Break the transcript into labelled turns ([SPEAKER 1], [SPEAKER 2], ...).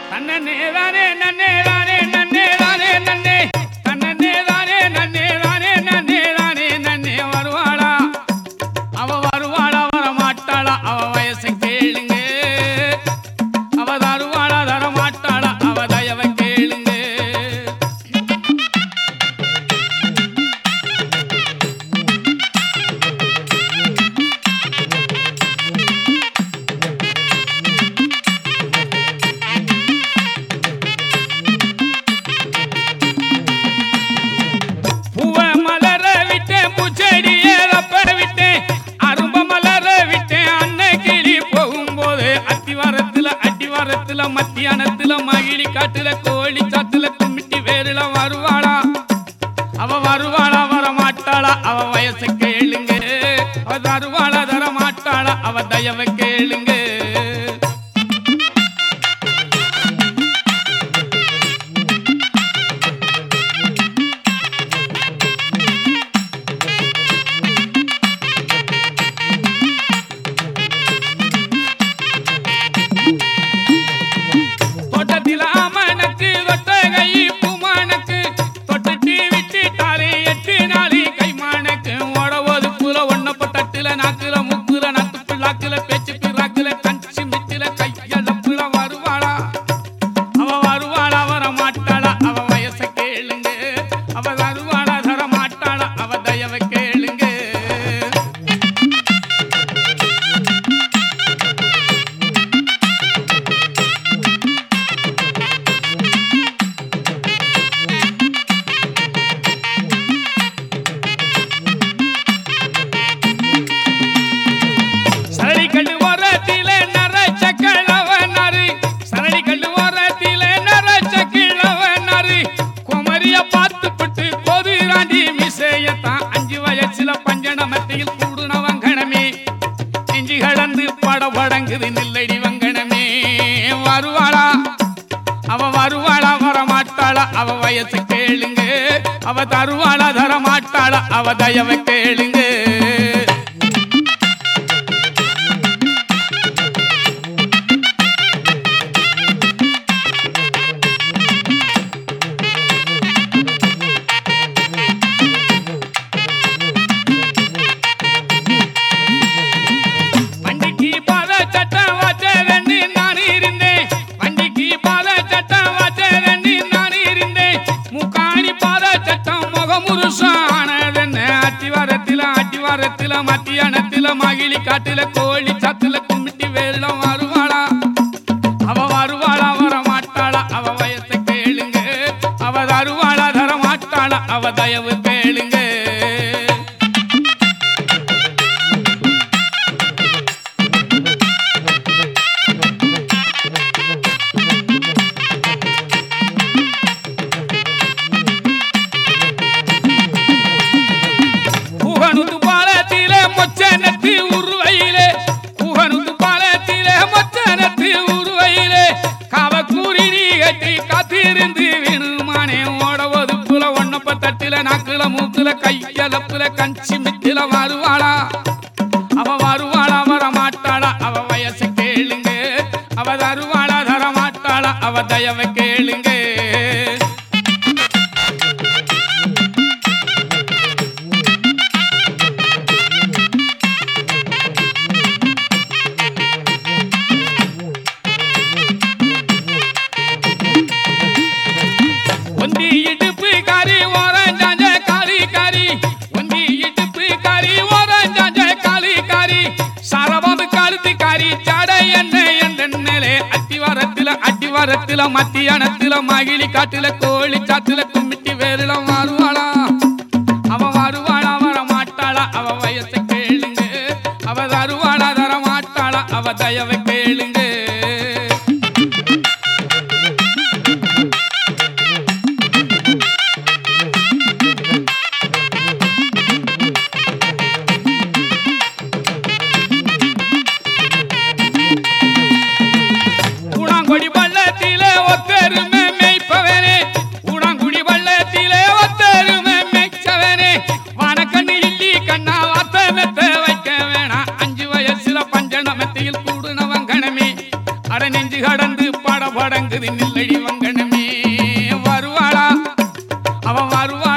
[SPEAKER 1] தன்னே தானே நன்னே தானே நன்னே தானே நன்னே தன்னே தானே நன்னே தானே நன்னே தானே நன்னே வருவாளா அவ வருவாளா வர மாட்டாளா அவ வயசை கேளுங்க அவ தருவாளா தர மாட்டாளா அவ தயவை கேளுங்க பூவ மலர விட்டேன் பூச்செடியே ரப்ப விட்டேன் அரும்ப மலர விட்டேன் அன்னை கிளி போகும்போது அத்திவாரத்துல அடிவாரத்துல மத்தியானத்துல மகிழி காட்டுல கோழி சாத்துல கும்பிட்டி வேறுல வருவாளா அவ வருவாளா வர மாட்டாளா அவ வயசு கேளுங்க அவ தருவாளா தர மாட்டாளா அவ தயவை கேளுங்க தோட்டத்தில் ஆமணக்கு தொட்ட கை பூமானக்கு தொட்டுட்டு விட்டுட்டாலே எட்டு நாளி கைமானக்கு ஓட ஒதுக்குல ஒன்னப்ப தட்டுல நாக்குல முக்குல நத்து பிள்ளாக்குல பேச்சு பிறாக்குல கஞ்சி மிச்சில கையளப்புல வருவாளா அவ வருவாளா வர மாட்டாளா அவ வயசை கேளுங்க அவ வருவாளா தர மாட்டாளா அவ தயவை கேளுங்க சரடி கண்டு ஓரத்திலே நரைச்ச கிழவனாரு சரடி கண்டு ஓரத்திலே நரைச்ச கிழவனாரு குமரிய பார்த்து பட்டு கொதுராண்டி மிசையத்தான் அஞ்சு வயசுல பஞ்சன மத்தியில் கூடுன வங்கணமே நெஞ்சு கடந்து பட படங்குது நில்லடி வங்கணமே வருவாளா அவ வருவாளா வர மாட்டாளா அவ வயசு கேளுங்க அவ தருவாளா தர மாட்டாளா அவ தயவை கேளுங்க வண்டிக்கு பாத சட்டம் வச்சதன்னு நான் இருந்தேன் வண்டிக்கு பாத சட்டம் வச்சதன்னு நான் இருந்தேன் முக்காணி பாத சட்டம் முகமுருசானதென்ன அத்திவாரத்தில அட்டிவாரத்தில மத்தியானத்தில மகிழி காட்டுல கோழி சத்துல கும்பிட்டி வெள்ளம் வருவாளா அவ வருவாளா வர மாட்டாளா அவ வயசை கேளுங்க அவ தருவாளா தர மாட்டாளா அவ தயவு கேளுங்க புகனுது பாலத்திலே மொச்சனத்து உருவையிலே புகனுது பாலத்திலே மொச்சனத்து உருவையிலே காவக்கூறி நீ கட்டி காத்திருந்து வினுமானே ஓடவது புல ஒன்னப்ப தட்டில நாக்குல மூக்குல கையலப்புல கஞ்சி மித்தில வருவாளா அவ வருவாளா வர மாட்டாளா அவ வயசு கேளுங்க அவ தருவாளா தர மாட்டாளா அவ தயவை கேளுங்க ஒந்தி இடுப்பு காரி ஓரஞ்சாஞ்ச காளி காரி ஒந்தி இடுப்பு காரி ஓரஞ்சாஞ்ச காளி காரி சரவது கழுத்து காரி சடை என்ன என்னே அட்டிவாரத்தில அட்டிவாரத்தில மத்தியானத்தில மகிழி காட்டுல கோழி சாட்டுல கும்பிட்டி வேறுல வருவாளா அவ வருவாளா வர மாட்டாளா அவ வயசை கேளுங்க அவ தருவாளா தர மாட்டாளா அவ தயவை கேளுங்க உணாங்குடி பள்ளத்திலே ஒத்தருமே மேய்ப்பவனே உணாங்குடி பள்ளத்திலே ஒத்தருமே மேய்ச்சவனே வனக்கண்ணு இல்லி கண்ணா வாத்த மெத்த வைக்க வேணாம் அஞ்சு வயசுல பஞ்சன மெத்தையில் கூடுனவன் கணமே அட நெஞ்சு நெஞ்சு கடந்து படபடங்குது நில்லடி வங்கனமே வருவாளா அவன் வருவா